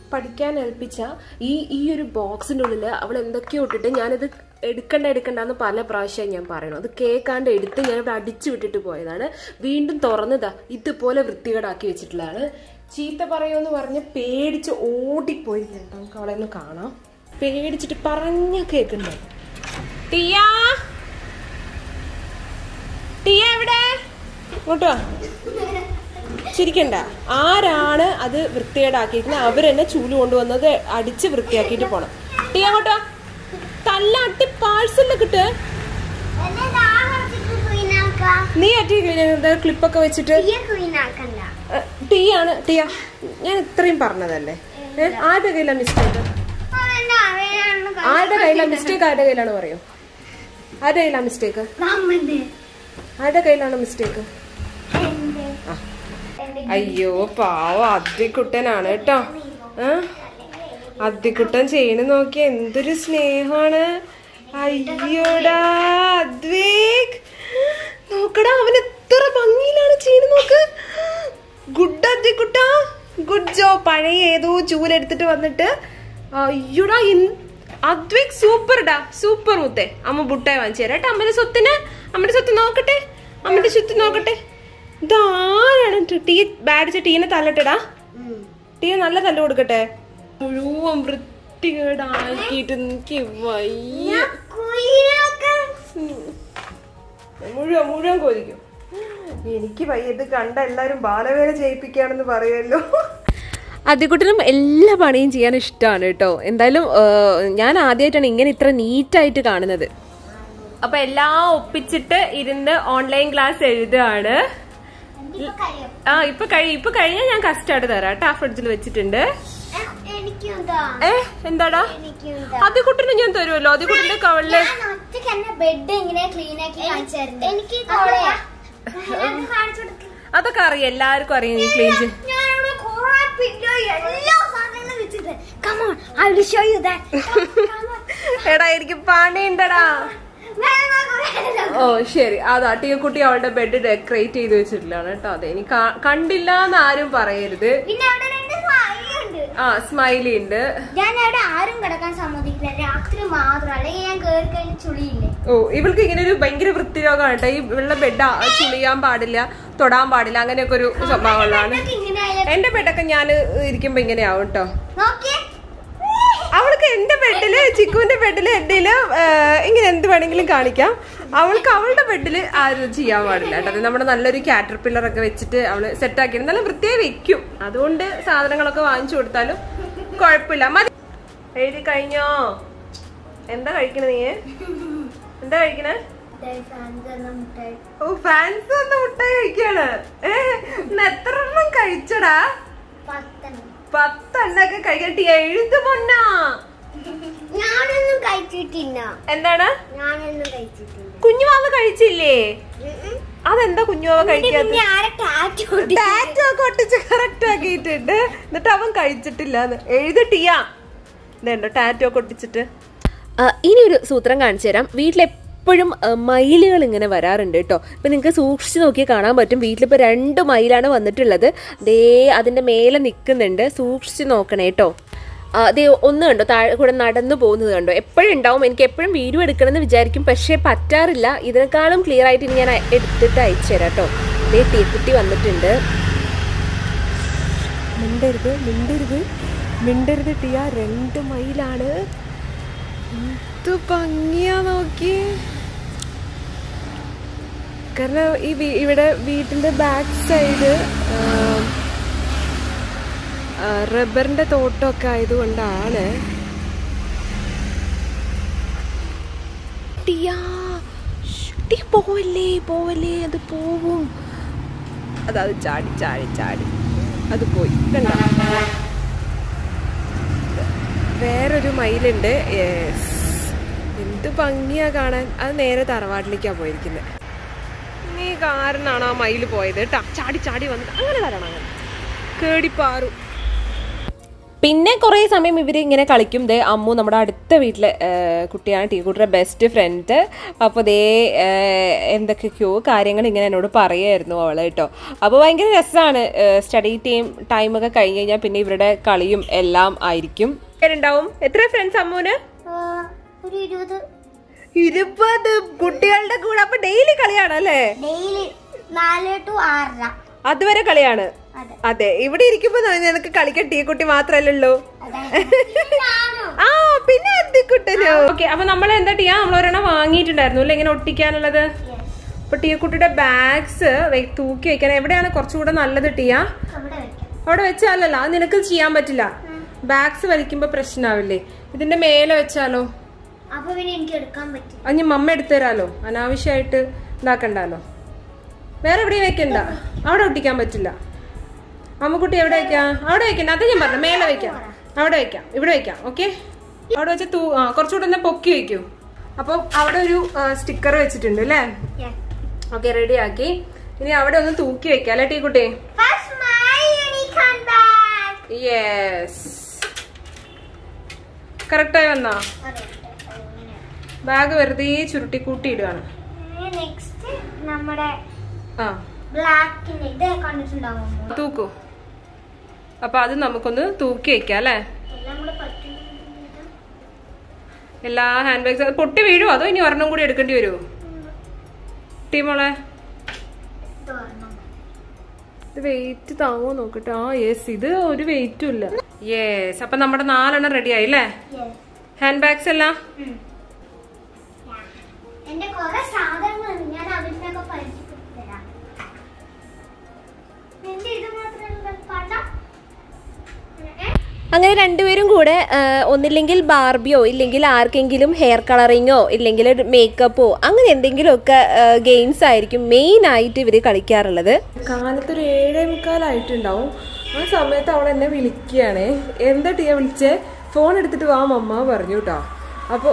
പഠിക്കാൻ ഏൽപ്പിച്ച ഈ ഈ ഒരു ബോക്സിന്റെ ഉള്ളിൽ അവൾ എന്തൊക്കെയോ ഇട്ടിട്ട് ഞാനിത് എടുക്കണ്ട എടുക്കണ്ടെന്ന് പല പ്രാവശ്യം ഞാൻ പറയണം അത് കേൾക്കാണ്ട് എടുത്ത് ഞാൻ ഇവിടെ അടിച്ചു വിട്ടിട്ട് പോയതാണ് വീണ്ടും തുറന്നതാ ഇതുപോലെ വൃത്തികേടാക്കി വെച്ചിട്ടുള്ളതാണ് ചീത്ത പറയുമെന്ന് പറഞ്ഞ് പേടിച്ച് ഓടിപ്പോയി കേട്ടോ നമുക്ക് അവളെ ഒന്ന് കാണാം പേടിച്ചിട്ട് പറഞ്ഞ കേൾക്കണ്ടോ ടിയാ ടിയ എവിടെ ഇങ്ങോട്ട് വാ ചിരിക്കണ്ട ആരാണ് അത് വൃത്തികേടാക്കിയിരിക്കുന്നത് അവരെന്നെ ചൂല് കൊണ്ടുവന്നത് അടിച്ച് വൃത്തിയാക്കിയിട്ട് പോണം ടീ അങ്ങോട്ടോ തല്ലാട്ടി പാഴ്സലിൽ കിട്ട് നീ അറ്റി ക്ലിപ്പൊക്കെ വെച്ചിട്ട് ഏ, ടീ ആണ് ടീയ ഞാൻ ഇത്രയും പറഞ്ഞതല്ലേ ഏ, ആരുടെ കയ്യിലാണ് മിസ്റ്റേക്ക് ആരുടെ കയ്യിലാണ് മിസ്റ്റേക്ക് ആരുടെ കയ്യിലാണ് പറയൂ ആരുടെ കയ്യിലാണ് മിസ്റ്റേക്ക് ആരുടെ കയ്യിലാണ് മിസ്റ്റേക്ക് അയ്യോ പാവം അദ്ദിക്കുട്ടനാണ് കേട്ടോ ആ അദ്ദിക്കുട്ടൻ ചെയ്യണ നോക്കി എന്തൊരു സ്നേഹമാണ് അയ്യോടാ അദ്വേക് നോക്കടാ അവൻ എത്ര ഭംഗിയിലാണ് ചെയ്യണ നോക്ക് ഗുഡ് അദ്ദിക്കുട്ട ഗുഡ് ജോ പഴയ ഏതോ ചൂലെടുത്തിട്ട് വന്നിട്ട് അയ്യോടാ ഇൻ- അദ്വേക് സൂപ്പർ ഡാ സൂപ്പർ മുത്തേ അമ്മ ബുട്ടായി വാങ്ങിച്ചു തരാം കേട്ടോ അമ്മയുടെ സ്വത്തിന് അമ്മയുടെ സ്വത്ത് നോക്കട്ടെ അമ്മയുടെ സ്വത്ത് നോക്കട്ടെ ഇതാരാണ് ടി- ടീ ബാഡിച്ച് ടീനെ തല്ലട്ടെടാ ടീ നല്ല തല്ല് കൊടുക്കട്ടെ മുഴുവൻ വൃത്തികേടാക്കിയിട്ട് എനിക്ക് വയ്യ മുഴുവൻ മുഴുവൻ കൊതിക്കും എനിക്ക് വയ്യ ഇത് കണ്ട എല്ലാരും ബാലവേല ചെയ്യിപ്പിക്കുകയാണെന്ന് പറയുമല്ലോ അതികുട്ടനും എല്ലാ പണിയും ചെയ്യാൻ ഇഷ്ടമാണ് കേട്ടോ എന്തായാലും ആ, ഞാൻ ആദ്യമായിട്ടാണ് ഇങ്ങനെ ഇത്ര നീറ്റായിട്ട് കാണുന്നത് അപ്പൊ എല്ലാം ഒപ്പിച്ചിട്ട് ഇരുന്ന് ഓൺലൈൻ ക്ലാസ് എഴുതുകയാണ് ആ ഇപ്പൊ കഴി ഇപ്പൊ കഴിഞ്ഞാൽ ഞാൻ കസ്റ്റാർഡ് തരാം കേട്ടോ ആ ഫ്രിഡ്ജിൽ വെച്ചിട്ടുണ്ട് എനിക്കുണ്ടോ ഏ എന്താടാ എനിക്കുണ്ടോ അതികുട്ടന് ഞാൻ തരുമല്ലോ അതികുട്ടന്റെ കവളില് ഞാൻ ഒറ്റയ്ക്ക് എന്നെ ബെഡ് എങ്ങനെ ക്ലീൻ ആക്കി കാണിച്ചു തരുന്നത് എനിക്ക് കാണിച്ചു കൊടുക്ക് അതൊക്കെ അറിയാം എല്ലാവർക്കും അറിയാം നീ ക്ലീൻ ചെയ്ത് ഞാനിവിടെ കുറെ പില്ലോ എല്ലാ സാധനങ്ങളും വെച്ചിട്ട് come on I will show you that എടാ എനിക്ക് പണിയുണ്ടടാ ഓ ശരി അതാ ടീക്കുട്ടി അവളുടെ ബെഡ് ഡെക്കറേറ്റ് ചെയ്ത് വെച്ചിട്ടില്ലാണ് കേട്ടോ അതെ ഇനി കാ- കണ്ടില്ല എന്ന് ആരും പറയരുത് പിന്നെ അവിടെ രണ്ട് സാരിയുണ്ട് ആ സ്മൈലി ഉണ്ട് ഞാൻ അവിടെ ആരും കിടക്കാൻ സമ്മതിക്കില്ല രാത്രി മാത്രം അല്ലെങ്കിൽ ഞാൻ കേറി കഴിഞ്ഞ് ചുളിയില്ലേ ഓ ഇവൾക്ക് ഇങ്ങനെ ഒരു ഭയങ്കര വൃത്തിരോഗമാണ് കേട്ടോ ഈ ഇവളുടെ ബെഡ് ചുളിയാൻ പാടില്ല തൊടാൻ പാടില്ല അങ്ങനെയൊക്കെ ഒരു സ്വഭാവമുള്ളതാണ് ഇതൊക്കെ ഇങ്ങനെ ആയാലും എന്റെ ബെഡൊക്കെ ഞാൻ ഇരിക്കുമ്പോ ഇങ്ങനെയാവും കേട്ടോ നോക്കിയേ അവൾക്ക് എന്റെ ബെഡില് ചിക്കുവിന്റെ ബെഡില് എന്റെയില് ഇങ്ങനെ എന്ത് വേണമെങ്കിലും കാണിക്കാം അവൾക്ക് അവളുടെ ബെഡില് ആരും ചെയ്യാൻ പാടില്ല കേട്ടോ അത് നമ്മുടെ നല്ലൊരു കാറ്റർ പില്ലർ ഒക്കെ വെച്ചിട്ട് അവള് സെറ്റ് ആക്കി നല്ല വൃത്തിയായി വെക്കും അതുകൊണ്ട് സാധനങ്ങളൊക്കെ വാങ്ങിച്ചു കൊടുത്താലും കുഴപ്പമില്ല മതി എഴുതി കഴിഞ്ഞോ എന്താ കഴിക്കണേ നീ എന്താ കഴിക്കണേ ഓ ഫാൻസ് വന്ന മുട്ടായി കഴിക്കാണ് ഏ ഇന്ന് എത്ര എണ്ണം കഴിച്ചടാ പത്തെണ്ണം പത്തെണ്ണൊക്കെ കഴിക്കട്ടെ എഴുതു പൊന്നാ ഞാനൊന്നും കഴിച്ചിട്ടില്ല എന്താണ് ഞാനൊന്നും കഴിച്ചിട്ടില്ല കുഞ്ഞുമാവ കഴിച്ചില്ലേ അതെന്താ കുഞ്ഞുമാവ കഴിക്കാത്ത പിന്നെ ആരെ ടാറ്റു ടാറ്റു ഒക്കെ ഒട്ടിച്ച് കറക്റ്റ് ആക്കിയിട്ടുണ്ട് എന്നിട്ട് അവൻ കഴിച്ചിട്ടില്ല എഴുതിട്ടിയാ ഇതുണ്ടോ ടാറ്റു ഒക്കെ ഒട്ടിച്ചിട്ട് ഇനി ഒരു സൂത്രം കാണിച്ചു തരാം വീട്ടിലെപ്പോഴും മയിലുകൾ ഇങ്ങനെ വരാറുണ്ട് കേട്ടോ ഇപ്പം നിങ്ങൾക്ക് സൂക്ഷിച്ച് നോക്കിയാൽ കാണാൻ പറ്റും വീട്ടിലിപ്പോൾ രണ്ട് മയിലാണ് വന്നിട്ടുള്ളത് ദേ അതിൻ്റെ മേലെ നിൽക്കുന്നുണ്ട് സൂക്ഷിച്ച് നോക്കണേ കേട്ടോ ആ, ദേ ഒന്ന് കണ്ടോ താഴെ കൂടെ നടന്നു പോകുന്നത് കണ്ടോ എപ്പോഴും ഉണ്ടാവും എനിക്ക് എപ്പോഴും വീഡിയോ എടുക്കണമെന്ന് വിചാരിക്കും പക്ഷേ പറ്റാറില്ല ഇതിനേക്കാളും ക്ലിയർ ആയിട്ട് ഇനി ഞാൻ എടുത്തിട്ട് അയച്ചു തരാം കേട്ടോ ദേ തീക്കുട്ടി വന്നിട്ടുണ്ട് മിണ്ടരുത് മിണ്ടരുത് മിണ്ടരുത് ടിയ രണ്ട് മൈലാണ് എന്ത് ഭംഗിയാ നോക്കി കാരണം ഈ വീ- ഇവിടെ വീട്ടിന്റെ ബാക്ക് സൈഡ് റബ്ബറിന്റെ തോട്ടമൊക്കെ ആയതുകൊണ്ടാണ് ടിയാ ശ്ശ്, ടി പോവല്ലേ പോവല്ലേ അത് പോവും അതത് ചാടി ചാടി ചാടി അത് പോയി കണ്ടോ വേറൊരു മയിലുണ്ട് യെസ് എന്ത് ഭംഗിയാ കാണാൻ അത് നേരെ തറവാട്ടിലേക്കാ പോയിരിക്കുന്നത് നീ കാരണാണ് ആ മയില് പോയത് കേട്ടാ ചാടി ചാടി വന്നിട്ട് അങ്ങനെ തരണം അങ്ങനെ കേടിപ്പാറു പിന്നെ കുറേ സമയം ഇവർ ഇങ്ങനെ കളിക്കും ദേ അമ്മു നമ്മുടെ അടുത്ത വീട്ടിലെ ആ, കുട്ടിയാണ് ടീക്കുട്ടിയുടെ ബെസ്റ്റ് ഫ്രണ്ട് അപ്പോൾ ദേ ആ, എന്തൊക്കെയൊക്കെയോ കാര്യങ്ങൾ ഇങ്ങനെ എന്നോട് പറയായിരുന്നു അവൾ കേട്ടോ അപ്പോൾ ഭയങ്കര രസമാണ് സ്റ്റഡി ടൈം ടൈമൊക്കെ കഴിഞ്ഞ് കഴിഞ്ഞാൽ പിന്നെ ഇവരുടെ കളിയും എല്ലാം ആയിരിക്കും ഉണ്ടാവും എത്ര ഫ്രണ്ട്സ് അമ്മുവിന് ഒരു ഇരുപത് ഇരുപത് കുട്ടികളുടെ കൂടെ അപ്പൊ ഡെയിലി കളിയാണ് അല്ലേ ഡെയിലി നാല് ടു ആറര അതുവരെ കളിയാണ് അതെ അതെ ഇവിടെ ഇരിക്കുമ്പോ നിനക്ക് കളിക്കാൻ ടീ കുട്ടി മാത്രല്ലല്ലോ അതായത് ഞാനും ആ പിന്നെ അത്തിക്കുട്ടനോ ഓക്കെ അപ്പൊ നമ്മൾ എന്താ ടീ നമ്മൾ ഒരെണ്ണം വാങ്ങിയിട്ടുണ്ടായിരുന്നു അല്ലെ ഇങ്ങനെ ഒട്ടിക്കാനുള്ളത് അപ്പൊ ടീ കുട്ടിയുടെ ബാഗ്സ് തൂക്കി വെക്കാൻ എവിടെയാണ് കുറച്ചുകൂടെ നല്ലത് ടീയ അവിടെ വെക്കാം അവിടെ വെച്ചാലല്ല അത് നിനക്ക് ചെയ്യാൻ പറ്റില്ല ബാഗ്സ് വലിക്കുമ്പോ പ്രശ്നാവില്ലേ ഇതിന്റെ മേലെ വെച്ചാലോ അപ്പൊ പിന്നെ എനിക്ക് എടുക്കാൻ പറ്റും അഞ്ഞ് മമ്മ എടുത്തു തരാലോ അനാവശ്യമായിട്ട് ഇതാക്കണ്ടല്ലോ വേറെ എവിടെയും വെക്കണ്ട അവിടെ ഒട്ടിക്കാൻ പറ്റില്ല അമ്മക്കുട്ടി എവിടെ വെക്കാം അവിടെ വെക്കണ്ട അത് ഞാൻ പറഞ്ഞു മേലെ വെക്കാം അവിടെ വെക്കാം ഇവിടെ വെക്കാം ഓക്കെ അവിടെ വെച്ച് തൂ ആ കുറച്ചുകൂടെ ഒന്ന് പൊക്കി വെക്കൂ അപ്പൊ അവിടെ ഒരു സ്റ്റിക്കർ വെച്ചിട്ടുണ്ട് അല്ലേ ഓക്കെ റെഡി ആക്കി ഇനി അവിടെ ഒന്ന് തൂക്കി വെക്കാം അല്ലേ ടീക്കുട്ടി First my unicorn bag. Yes കറക്റ്റായി വന്നാ ബാഗ് വെറുതെ ചുരുട്ടി കൂട്ടി ഇടുകയാണ് നെക്സ്റ്റ് നമ്മുടെ ആ ബ്ലാക്കിന്റെ ഇത് കണ്ടിട്ടുണ്ടാവും തൂക്കൂ അപ്പൊ അത് നമുക്കൊന്ന് തൂക്കി വെക്കാം അല്ലേ എല്ലാം കൂടെ പറ്റും എല്ലാ ഹാൻഡ് ബാഗ്സ് പൊട്ടി വീഴുമോ അതോ ഇനി ഒരെണ്ണം കൂടി എടുക്കേണ്ടി വരുമോ ടീമോളെ ഇത് ഒരെണ്ണം. ഇത് വെയിറ്റ് താങ്ങോ നോക്കട്ടെ ആ യെസ് ഇത് ഒരു വെയിറ്റും ഇല്ല യെസ് അപ്പൊ നമ്മുടെ നാലെണ്ണം റെഡി ആയി അല്ലേ Yes. ഹാൻഡ് ബാഗ്സ് എല്ലാം ഉം. Yeah. എന്റെ കുറെ സാധനങ്ങളുണ്ട് ഞാൻ അവരിനൊക്കെ പരിചയപ്പെടുത്തി തരാം എന്റെ ഇത് മാത്രമല്ല പടം ഏ? അങ്ങനെ രണ്ടുപേരും കൂടെ ആ, ഒന്നില്ലെങ്കിൽ ബാർബിയോ ഇല്ലെങ്കിൽ ആർക്കെങ്കിലും ഹെയർ കളറിങ്ങോ ഇല്ലെങ്കിൽ മേക്കപ്പോ അങ്ങനെ എന്തെങ്കിലുമൊക്കെ ഗെയിംസ് ആയിരിക്കും മെയിൻ ആയിട്ട് ഇവർ കളിക്കാറുള്ളത് കാലത്തൊരു ഏഴേ മുക്കാലായിട്ടുണ്ടാവും ആ സമയത്ത് അവൾ എന്നെ വിളിക്കുകയാണേ എന്താ ടീയ വിളിച്ചേ ഫോൺ എടുത്തിട്ട് വാ മമ്മ പറഞ്ഞു കേട്ടോ അപ്പോൾ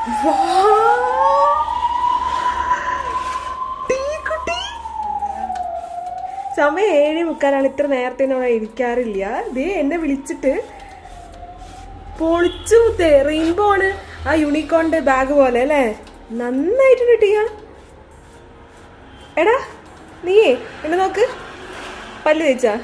സമയം ഏഴ് മുക്കാലാണ് ഇത്ര നേരത്തെ ഒന്നും അവിടെ ഇരിക്കാറില്ല ദേ എന്നെ വിളിച്ചിട്ട് പൊളിച്ചു റെയിൻബോ ആണ് ആ യൂണിക്കോണിന്റെ ബാഗ് പോലെ അല്ലേ നന്നായിട്ടുണ്ട് ടീയ എടാ നീയേ എന്നെ നോക്ക് പല്ല് തേച്ചാ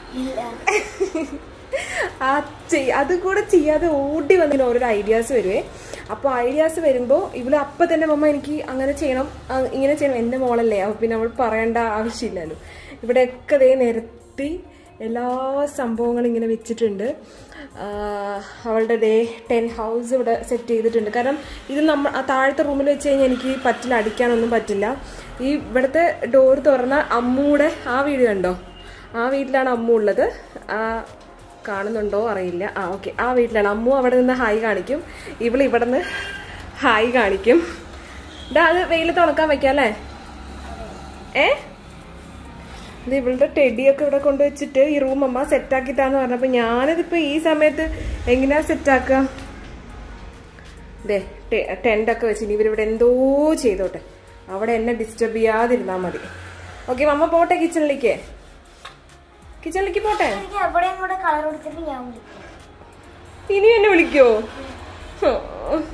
ആ ചെയ് അത് കൂടെ ചെയ്യാതെ ഓടി വന്നതിന് ഓരോ ഐഡിയാസ് വരുവേ അപ്പോൾ ഐഡിയാസ് വരുമ്പോൾ ഇവള് അപ്പം തന്നെ മമ്മ എനിക്ക് അങ്ങനെ ചെയ്യണം ആ, ഇങ്ങനെ ചെയ്യണം എൻ്റെ മോളല്ലേ അപ്പോൾ പിന്നെ അവൾ പറയേണ്ട ആവശ്യമില്ലല്ലോ ഇവിടെയൊക്കെ ദേ നിരത്തി എല്ലാ സംഭവങ്ങളും ഇങ്ങനെ വെച്ചിട്ടുണ്ട് ആ, അവളുടെ ഡേ ടെൻ ഹൗസ് ഇവിടെ സെറ്റ് ചെയ്തിട്ടുണ്ട് കാരണം ഇത് നമ്മൾ ആ താഴത്തെ റൂമിൽ വെച്ച് കഴിഞ്ഞാൽ എനിക്ക് പറ്റില്ല അടിക്കാനൊന്നും പറ്റില്ല ഈ ഇവിടുത്തെ ഡോർ തുറന്ന അമ്മൂടെ ആ വീട് കണ്ടോ ആ വീട്ടിലാണ് അമ്മു ഉള്ളത് ആ കാണുന്നുണ്ടോ അറിയില്ല ആ ഓക്കെ ആ വീട്ടിലാണ് അമ്മു അവിടെ നിന്ന് ഹായ് കാണിക്കും ഇവൾ ഇവിടെ നിന്ന് ഹായ് കാണിക്കും ഇതാ അത് വെയിലത്ത് ഉണക്കാൻ വെക്കാം അല്ലേ ഏ ഇത് ഇവളുടെ ടെഡിയൊക്കെ ഇവിടെ കൊണ്ടുവച്ചിട്ട് ഈ റൂം അമ്മ സെറ്റാക്കിത്താന്ന് പറഞ്ഞപ്പോ ഞാനിതിപ്പോ ഈ സമയത്ത് എങ്ങനെയാ സെറ്റാക്കുക ദേ ടെന്റ് ഒക്കെ വെച്ച് ഇനി ഇവരിവിടെ എന്തോ ചെയ്തോട്ടെ അവിടെ എന്നെ ഡിസ്റ്റർബ് ചെയ്യാതിരുന്നാ മതി ഓക്കെ മമ്മ പോട്ടെ കിച്ചണിലേക്ക് കിച്ചണിലേക്ക് പോട്ടെ എനിക്ക് എവിടെയും കൂടെ കളർ കൊടുത്തിട്ട് ഞാൻ വിളിക്കാം ഇനി എന്നെ വിളിക്കോ